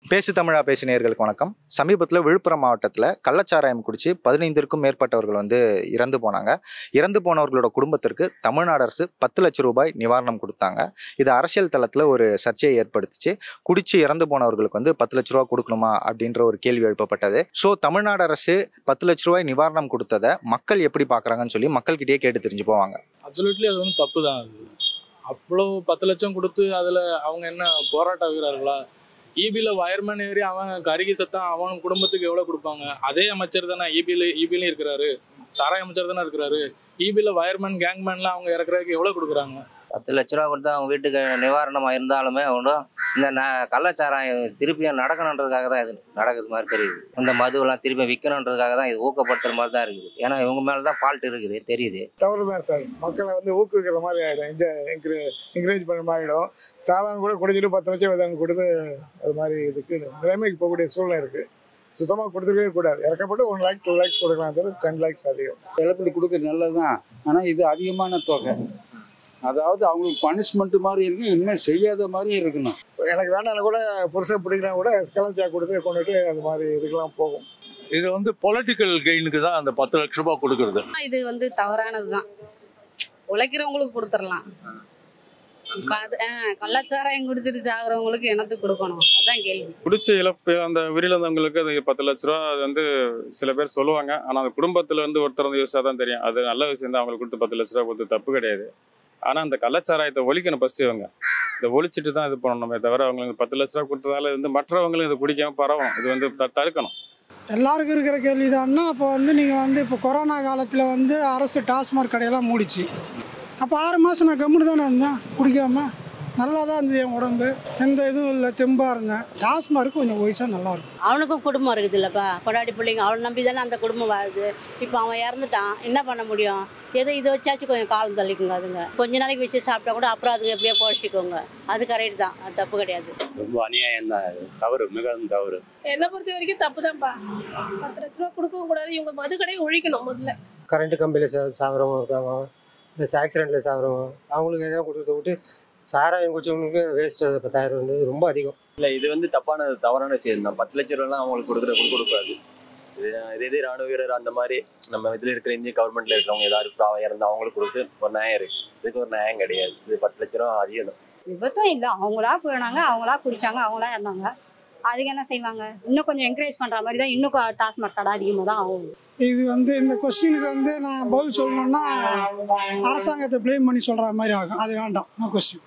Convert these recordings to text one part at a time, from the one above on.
பேசு தமிழா பேசு நேயர்களுக்கு வணக்கம் சமீபத்தில் விழுப்புரம் மாவட்டத்தில் கள்ளச்சாராயம் குடிச்சு பதினைந்திற்கும் மேற்பட்டவர்கள் வந்து இறந்து போனாங்க இறந்து போனவர்களோட குடும்பத்திற்கு தமிழ்நாடு அரசு பத்து லட்சம் ரூபாய் நிவாரணம் கொடுத்தாங்க இது அரசியல் தளத்தில் ஒரு சர்ச்சையை ஏற்படுத்துச்சு குடிச்சு இறந்து போனவர்களுக்கு வந்து பத்து லட்ச ரூபா கொடுக்கணுமா அப்படின்ற ஒரு கேள்வி எழுப்பப்பட்டது ஸோ தமிழ்நாடு அரசு பத்து லட்ச ரூபாய் நிவாரணம் கொடுத்ததை மக்கள் எப்படி பார்க்குறாங்கன்னு சொல்லி மக்கள்கிட்டயே கேட்டு தெரிஞ்சு போவாங்க அப்சல்யூட்லி அது வந்து தப்பு தான் அது அவ்வளோ பத்து லட்சம் கொடுத்து அதில் அவங்க என்ன போராட்ட வீரர்களா இபியில் வயர்மேன் ஏறி அவன் கருகி சத்தம் அவன் குடும்பத்துக்கு எவ்வளோ கொடுப்பாங்க அதே அமைச்சர் தானே இபியில் இபிலையும் இருக்கிறாரு சாராய அமைச்சர் தானே இருக்கிறாரு இபியில் வயர்மேன் கேங்மேன்லாம் அவங்க இறக்குறதுக்கு எவ்வளோ கொடுக்குறாங்க பத்து லட்ச ரூபா கொடுத்து அவங்க வீட்டுக்கு நிவாரணமாக இருந்தாலுமே ஒன்றும் இந்த ந கள்ளச்சாராயம் திருப்பியும் நடக்கணுன்றதுக்காக தான் இது நடக்குது மாதிரி தெரியுது இந்த மதுவெல்லாம் திருப்பி விற்கணுன்றதுக்காக தான் இது ஊக்கப்படுத்துற மாதிரி தான் இருக்குது ஏன்னா இவங்க மேலே தான் ஃபால்ட் இருக்குது தெரியுது தவறு தான் சார் மக்களை வந்து ஊக்குவிக்கிற மாதிரி ஆகிடும் இந்த என்கரே என்கரேஜ் பண்ண மாதிரி ஆகிடும் சாதாரண கூட குடிச்சிட்டு பத்து லட்சம் விதம் கொடுத்து அது மாதிரி இதுக்கு நிலைமைக்கு போகக்கூடிய சூழ்நிலை இருக்குது சுத்தமாக கொடுத்துருக்கவே கூடாது இறக்கப்பட்டு ஒன் லேக் டூ லேக்ஸ் கொடுக்கலாம் தவிர டென் லேக்ஸ் அதிகம் இழப்பீடு கொடுக்கறது நல்லது தான் ஆனால் இது அதிகமான தொகை அதாவது அவங்களுக்கு பனிஷ்மெண்ட் மாதிரி இருக்கு இனிமேல் செய்யாத மாதிரி இருக்கணும் எனக்கு வேணாலும் கூட புருஷன் பிடிக்கலாம் கூட கலத்தியா கொடுத்து கொண்டுட்டு அது மாதிரி இதுக்கெல்லாம் போகும் இது வந்து பொலிட்டிக்கல் கெயினுக்கு தான் அந்த பத்து லட்ச ரூபாய் கொடுக்கறது இது வந்து தவறானது தான் உழைக்கிறவங்களுக்கு கொடுத்துடலாம் கது- ஆ, கள்ளச்சாராயம் குடிச்சிட்டு சாகுறவங்களுக்கு என்னத்துக்கு கொடுக்கணும் அதான் கேள்வி குடிச்ச இழப்பு அந்த உயிரிழந்தவங்களுக்கு அது பத்து லட்ச ரூபா அது வந்து சில பேர் சொல்லுவாங்க ஆனால் அந்த குடும்பத்தில் வந்து ஒருத்தர் வந்து யோசிச்சா தான் தெரியும் அது நல்ல விஷயம் தான் அவங்களுக்கு கொடுத்து பத்து லட்ச ரூபா கொடுத்து தப்பு கிடையாது ஆனால் அந்த கள்ளச்சாராயத்தை ஒழிக்கணும் ஃபர்ஸ்ட் இவங்க இதை ஒழிச்சிட்டு தான் இது பண்ணணுமே தவிர அவங்களுக்கு பத்து லட்ச ரூபா கொடுத்ததால வந்து மற்றவங்களும் இது குடிக்காம பரவும் இது வந்து த- தடுக்கணும் எல்லாருக்கும் இருக்கிற கேள்வி தான்னா அப்போ வந்து நீங்கள் வந்து இப்போ கொரோனா காலத்தில் வந்து அரசு டாஸ்மாக் கடையெல்லாம் மூடிச்சு அப்போ ஆறு மாதம் நான் கம்முன்னு தானே இருந்தேன் குடிக்காம நல்லா தான் இருந்தது என் உடம்பு எந்த இதுவும் இல்லை தெம்பாக இருந்தேன் டாஸ்மார்க் கொஞ்சம் ஒழிச்சா நல்லாயிருக்கும் அவனுக்கும் குடும்பம் இருக்குது இல்லப்பா பொண்டாடி பிள்ளைங்க அவனை நம்பி தானே அந்த குடும்பம் வாழுது இப்போ அவன் இறந்துட்டான் என்ன பண்ண முடியும் ஏதோ இதை வச்சாச்சும் கொஞ்சம் காலம் தள்ளிக்குங்க அதுங்க கொஞ்ச நாளைக்கு வச்சு சாப்பிட்டா கூட அப்புறம் அதுக்கு எப்படியோ போஷிக்கோங்க அது கரெக்ட் தான் அது தப்பு கிடையாது ரொம்ப அநியாயம் தான் அது தவறு மிகவும் தவறு என்னை பொறுத்த வரைக்கும் தப்பு தான்ப்பா பத்து லட்ச ரூபா கொடுக்கவும் கூடாது இவங்க மது கடையை ஒழிக்கணும் முதல்ல கரண்ட் கம்பியில் சா சாகுறவங்க இருக்காங்க இந்த ஆக்சிடெண்ட்டில் சாகுறவங்க அவங்களுக்கு எதாவது கொடுத்து விட்டு சாராயம் குடிச்சவங்களுக்கு வேஸ்ட் பத்தாயிரம் வந்து ரொம்ப அதிகம் இல்லை இது வந்து தப்பான தவறான விஷயம் தான் பத்து லட்ச ரூபாலாம் அவங்களுக்கு கொடுக்குற கொடுக்கூடாது இது இதே இதே ராணுவ வீரர் அந்த மாதிரி நம்ம இதில் இருக்கிற இந்திய கவர்மெண்ட்ல இருக்கிறவங்க ஏதாவது ப்ராப்ளம் இருந்தால் அவங்களுக்கு கொடுத்து ஒரு நியாயம் இருக்கு இதுக்கு ஒரு நியாயம் கிடையாது இது பத்து லட்ச ரூபா அதிகம் தான் விபத்தும் இல்லை அவங்களா போனாங்க அவங்களா குடிச்சாங்க அவங்களா இருந்தாங்க அதுக்கு என்ன செய்வாங்க இன்னும் கொஞ்சம் என்கரேஜ் பண்ணுற மாதிரி தான் இன்னும் டாஸ்மாக் கடை அதிகமாக தான் ஆகும் இது வந்து இந்த கொஸ்டினுக்கு வந்து நான் பதில் சொல்லணும்னா அரசாங்கத்தை ப்ளேம் பண்ணி சொல்கிற மாதிரி ஆகும் அது வேண்டாம் நோ கொஸ்டின்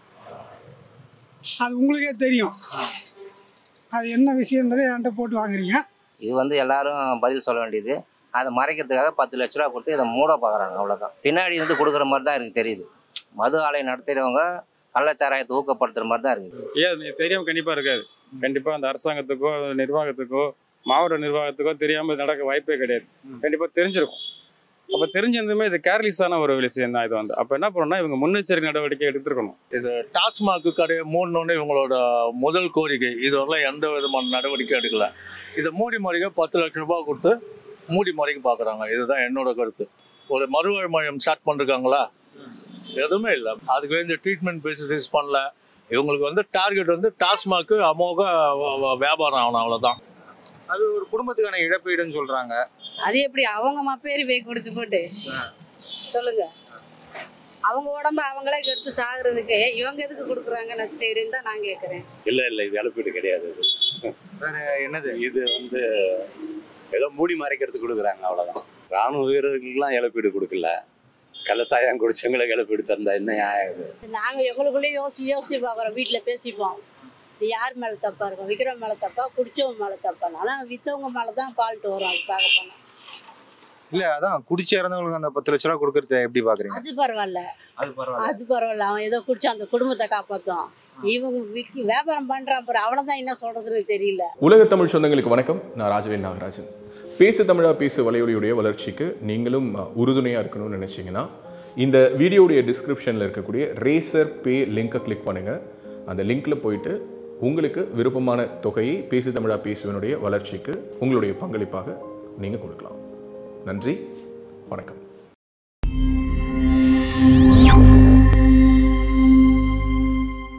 அது உங்களுக்கே தெரியும் அது என்ன விஷயன்றதை என்கிட்ட போட்டு வாங்குறீங்க இது வந்து எல்லாரும் பதில் சொல்ல வேண்டியது அதை மறைக்கிறதுக்காக பத்து லட்ச ரூபா கொடுத்து இதை மூட பார்க்குறாங்க அவ்வளோதான் பின்னாடி வந்து கொடுக்குற மாதிரி தான் எனக்கு தெரியுது மது ஆலை நடத்துகிறவங்க கள்ளச்சாராயத்தை ஊக்கப்படுத்துற மாதிரி தான் இருக்குது ஏன் அது தெரியாம கண்டிப்பா இருக்காது கண்டிப்பா அந்த அரசாங்கத்துக்கோ நிர்வாகத்துக்கோ மாவட்ட நிர்வாகத்துக்கோ தெரியாம இது நடக்க வாய்ப்பே கிடையாது கண்டிப்பா தெரிஞ்சிருக்கும் அப்ப தெரிஞ்சிருந்துமே இது கேர்லெஸ்ஸான ஒரு விஷயம் தான் இது வந்து அப்ப என்ன பண்ணணும்னா இவங்க முன்னெச்சரிக்கை நடவடிக்கை எடுத்திருக்கணும் இது டாஸ்மாக் கடையை மூடணுன்னு இவங்களோட முதல் கோரிக்கை இதுவரைலாம் எந்த விதமான நடவடிக்கை எடுக்கல இதை மூடி முறைக்க பத்து லட்சம் ரூபாய் கொடுத்து மூடி முறைக்கு பார்க்குறாங்க இதுதான் என்னோட கருத்து ஒரு மறுவாழ் மையம் ஸ்டார்ட் பண்ணிருக்காங்களா எதுவுமே இல்லை அதுக்கு வந்து ட்ரீட்மெண்ட் ஃபெசிலிட்டிஸ் பண்ணல இவங்களுக்கு வந்து டார்கெட் வந்து டாஸ்மாக்கு அமோக வ- வ- வியாபாரம் ஆகணும் அவ்வளோதான் அது ஒரு குடும்பத்துக்கான இழப்பீடுன்னு சொல்கிறாங்க அது எப்படி அவங்க மப்பேறி போய் குடிச்சு போட்டு சொல்லுங்க அவங்க உடம்ப அவங்களே கெடுத்து சாகுறதுக்கு இவங்க எதுக்கு கொடுக்குறாங்க நஷ்டம் தான் நான் கேட்குறேன் இல்லை இல்லை இது இழப்பீடு கிடையாது இது வேற என்னது இது வந்து ஏதோ மூடி மறைக்கிறதுக்கு கொடுக்குறாங்க அவ்வளோதான் ராணுவ வீரர்களுக்கெல்லாம் இழப்பீடு கொடுக்கல கள்ளசாயம் குடிச்சவங்களுக்கு இழப்பீடு தந்தா என்ன நியாயம் இது நாங்கள் எங்களுக்குள்ளேயே யோசிச்சு யோசிச்சு பார்க்குறோம் வீட்டில் பேசிப்போம் இது யார் மேலே தப்பாக இருக்கும் விற்கிறவங்க மேலே தப்பா குடிச்சவங்க மேலே தப்பா ஆனால் விற்றவங்க மேலே தான் ஃபால்ட்டு வரும் அது பார்க்க போனால் இல்லை அதான் குடிச்சு இறந்தவங்களுக்கு அந்த பத்து லட்ச ரூபா கொடுக்கறத எப்படி பார்க்குறீங்க அது பரவாயில்ல அது பரவாயில்ல அது பரவாயில்ல அவன் ஏதோ குடிச்சு அந்த குடும்பத்தை காப்பாற்றும் இவங்க விக்கி வியாபாரம் பண்ணுறான் அப்புறம் அவனை தான் என்ன சொல்கிறதுன்னு தெரியல உலக தமிழ் சொந்தங்களுக்கு வணக்கம் நான் ராஜவேல் நாகராஜன் பேசு தமிழா பேசு வலையொலியுடைய வளர்ச்சிக்கு நீங்களும் உறுதுணையாக இருக்கணும்னு நினச்சிங்கன்னா இந்த வீடியோடைய டிஸ்கிரிப்ஷனில் இருக்கக்கூடிய ரேசர் பே லிங்கை கிளிக் பண்ணுங்கள் அந்த லிங்க்கில் போயிட்டு உங்களுக்கு விருப்பமான தொகையை பேசு தமிழா பேசுவனுடைய வளர்ச்சிக்கு உங்களுடைய பங்களிப்பாக நீங்கள் கொடுக்கலாம் நன்றி வணக்கம்